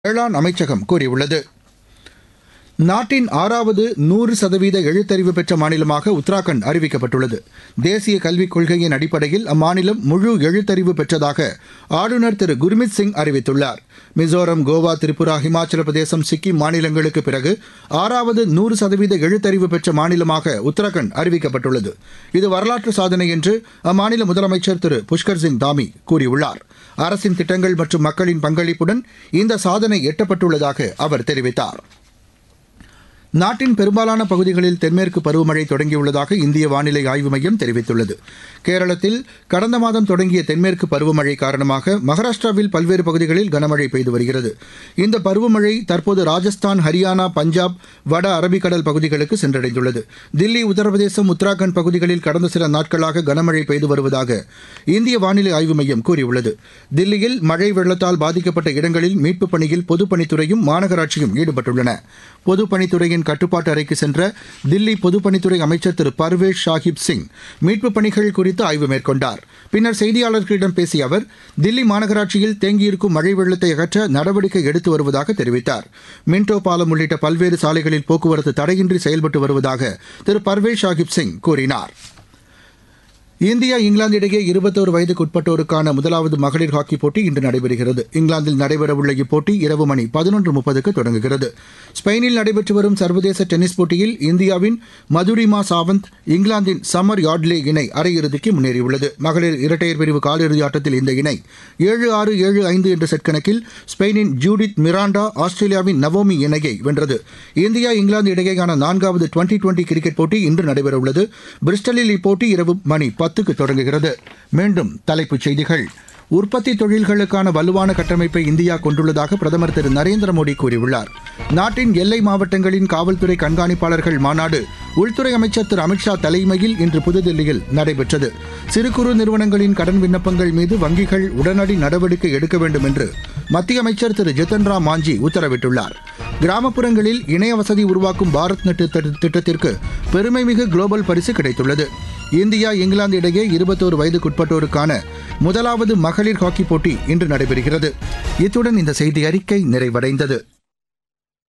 வேளாண் அமைச்சகம் கூறியுள்ளது நாட்டின் ஆறாவது நூறு சதவீத எழுத்தறிவு பெற்ற மாநிலமாக உத்தராகண்ட் அறிவிக்கப்பட்டுள்ளது தேசிய கல்விக் கொள்கையின் அடிப்படையில் அம்மாநிலம் முழு எழுத்தறிவு பெற்றதாக ஆளுநர் திரு குர்மித் சிங் அறிவித்துள்ளார் மிசோரம் கோவா திரிபுரா ஹிமாச்சல பிரதேசம் சிக்கிம் மாநிலங்களுக்கு பிறகு ஆறாவது நூறு சதவீத எழுத்தறிவு பெற்ற மாநிலமாக உத்தராகண்ட் அறிவிக்கப்பட்டுள்ளது இது வரலாற்று சாதனை என்று அம்மாநில முதலமைச்சர் திரு புஷ்கர் சிங் தாமி கூறியுள்ளார் அரசின் திட்டங்கள் மற்றும் மக்களின் பங்களிப்புடன் இந்த சாதனை எட்டப்பட்டுள்ளதாக அவர் தெரிவித்தார் நாட்டின் பெரும்பாலான பகுதிகளில் தென்மேற்கு பருவமழை தொடங்கியுள்ளதாக இந்திய வானிலை ஆய்வு மையம் தெரிவித்துள்ளது கேரளத்தில் கடந்த மாதம் தொடங்கிய தென்மேற்கு பருவமழை காரணமாக மகாராஷ்டிராவில் பல்வேறு பகுதிகளில் கனமழை பெய்து வருகிறது இந்த பருவமழை தற்போது ராஜஸ்தான் ஹரியானா பஞ்சாப் வட அரபிக்கடல் பகுதிகளுக்கு சென்றடைந்துள்ளது தில்லி உத்தரப்பிரதேசம் உத்தராகண்ட் பகுதிகளில் கடந்த சில நாட்களாக கனமழை பெய்து வருவதாக இந்திய வானிலை ஆய்வு மையம் கூறியுள்ளது தில்லியில் மழை வெள்ளத்தால் பாதிக்கப்பட்ட இடங்களில் மீட்புப் பணியில் பொதுப்பணித்துறையும் மாநகராட்சியும் ஈடுபட்டுள்ளன பொதுப்பணித்துறையின் கட்டுப்பாட்டு அறைக்கு சென்ற தில்லி பொதுப்பணித்துறை அமைச்சர் திரு பர்வேஷ் ஷாஹிப் சிங் மீட்புப் பணிகள் குறித்து ஆய்வு மேற்கொண்டார் பின்னர் செய்தியாளர்களிடம் பேசிய அவர் தில்லி மாநகராட்சியில் தேங்கியிருக்கும் மழை வெள்ளத்தை அகற்ற நடவடிக்கை எடுத்து வருவதாக தெரிவித்தார் மின்டோ பாலம் உள்ளிட்ட பல்வேறு சாலைகளில் போக்குவரத்து தடையின்றி செயல்பட்டு வருவதாக திரு பர்வேஷ் ஷாஹிப் சிங் கூறினார் இந்தியா இங்கிலாந்து இடையே இருபத்தோரு வயதுக்குட்பட்டோருக்கான முதலாவது மகளிர் ஹாக்கி போட்டி இன்று நடைபெறுகிறது இங்கிலாந்தில் நடைபெறவுள்ள இப்போட்டி இரவு மணி பதினொன்று முப்பதுக்கு தொடங்குகிறது ஸ்பெயினில் நடைபெற்று வரும் சர்வதேச டென்னிஸ் போட்டியில் இந்தியாவின் மதுரிமா சாவந்த் இங்கிலாந்தின் சம்மர் யார்ட்லே இணை அரையிறுதிக்கு முன்னேறியுள்ளது மகளிர் இரட்டையர் பிரிவு காலிறுதி ஆட்டத்தில் இந்த இணை ஏழு ஆறு ஏழு ஐந்து என்ற செட் கணக்கில் ஸ்பெயினின் ஜூடித் மிராண்டா ஆஸ்திரேலியாவின் நவோமி இணையை வென்றது இந்தியா இங்கிலாந்து இடையேயான நான்காவது டுவெண்டி டுவெண்டி கிரிக்கெட் போட்டி இன்று நடைபெறவுள்ளது பிரிஸ்டலில் இப்போட்டி இரவு மணி பத்துக்கு தொடங்குகிறது மீண்டும் தலைப்புச் செய்திகள் உற்பத்தி தொழில்களுக்கான வலுவான கட்டமைப்பை இந்தியா கொண்டுள்ளதாக பிரதமர் திரு நரேந்திர மோடி கூறியுள்ளார் நாட்டின் எல்லை மாவட்டங்களின் காவல்துறை கண்காணிப்பாளர்கள் மாநாடு உள்துறை அமைச்சர் திரு அமித்ஷா தலைமையில் இன்று புதுதில்லியில் நடைபெற்றது சிறு குறு நிறுவனங்களின் கடன் விண்ணப்பங்கள் மீது வங்கிகள் உடனடி நடவடிக்கை எடுக்க வேண்டும் என்று மத்திய அமைச்சர் திரு ஜித்தன் ராம் மாஞ்சி உத்தரவிட்டுள்ளார் கிராமப்புறங்களில் இணைய வசதி உருவாக்கும் பாரத் நெட் திட்டத்திற்கு பெருமைமிகு குளோபல் பரிசு கிடைத்துள்ளது இந்தியா இங்கிலாந்து இடையே இருபத்தோரு வயதுக்குட்பட்டோருக்கான முதலாவது மகளிர் ஹாக்கி போட்டி இன்று நடைபெறுகிறது இத்துடன் இந்த செய்தி அறிக்கை நிறைவடைந்தது